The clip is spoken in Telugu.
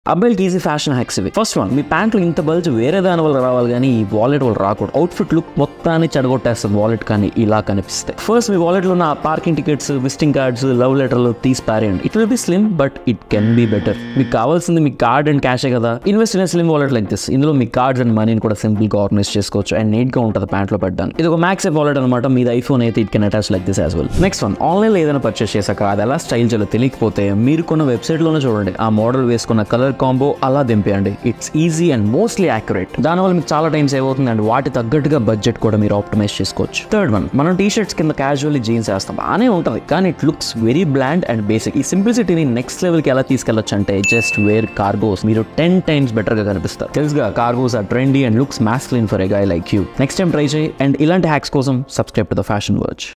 అబ్బాయిలకి ఈజీ ఫ్యాషన్ హ్యాక్స్ ఇవి ఫస్ట్ వన్ మీ ప్యాంట్లో ఇంత బల్జ్ వేరే దాని వల్ల రావాలి కానీ ఈ వాలెట్ వల్ల రాకూడదు అవుట్ఫిట్ లుక్ మొత్తాన్ని చెడగొట్టేస్తుంది వాలెట్ కానీ ఇలా కనిపిస్తాయి ఫస్ట్ మీ wallet లో ఉన్న parking tickets visiting cards love లెటర్లు తీసి పారేయండి it will be slim but it can be better మీకు కావాల్సింది మీ కార్డ్ అండ్ క్యాషే కదా invest in slim wallet like this ఇందులో మీ కార్డ్స్ అండ్ మనీని కూడా సింపుల్ గా ఆర్గనైజ్ చేసుకోవచ్చు అండ్ నీట్ గా ఉంటుంది ప్యాంట్లో పెట్టడానికి ఇది ఒక మ్యాక్స్ వాలెట్ అనమాట మీది ఐఫోన్ అయితే it can attach like this as well next one online లో ఏదైనా పర్చేస్ చేశాక అది ఎలా స్టైల్ చేయాలో తెలియకపోతే మీరు కొన్న వెబ్సైట్ లోనే చూడండి ఆ మోడల్ వేసుకున్న కలర్ కాంబో అలా దింపేయండి it's easy and mostly accurate దానివల్ల మీకు చాలా టైం సేవ్ అవుతుంది అండ్ వాటి తగ్గట్టుగా బడ్జెట్ కూడా మీరు ఆప్టిమైజ్ చేసుకోవచ్చు థర్డ్ వన్ మనం టీ షర్ట్స్ కింద క్యాజువల్లీ జీన్స్ వేస్తాం బాగానే ఉంటుంది కానీ it looks very bland and basic ఈ సింప్లిసిటీని నెక్స్ట్ లెవెల్కి ఎలా తీసుకెళ్ళొచ్చు అంటే జస్ట్ వేర్ కార్గోస్ మీరు టెన్ టైమ్స్ బెటర్గా కనిపిస్తారు తెలుసుగా cargos are trendy and looks masculine for a guy like you next time try చేయి అండ్ ఇలాంటి హ్యాక్స్ కోసం subscribe to the fashion virtue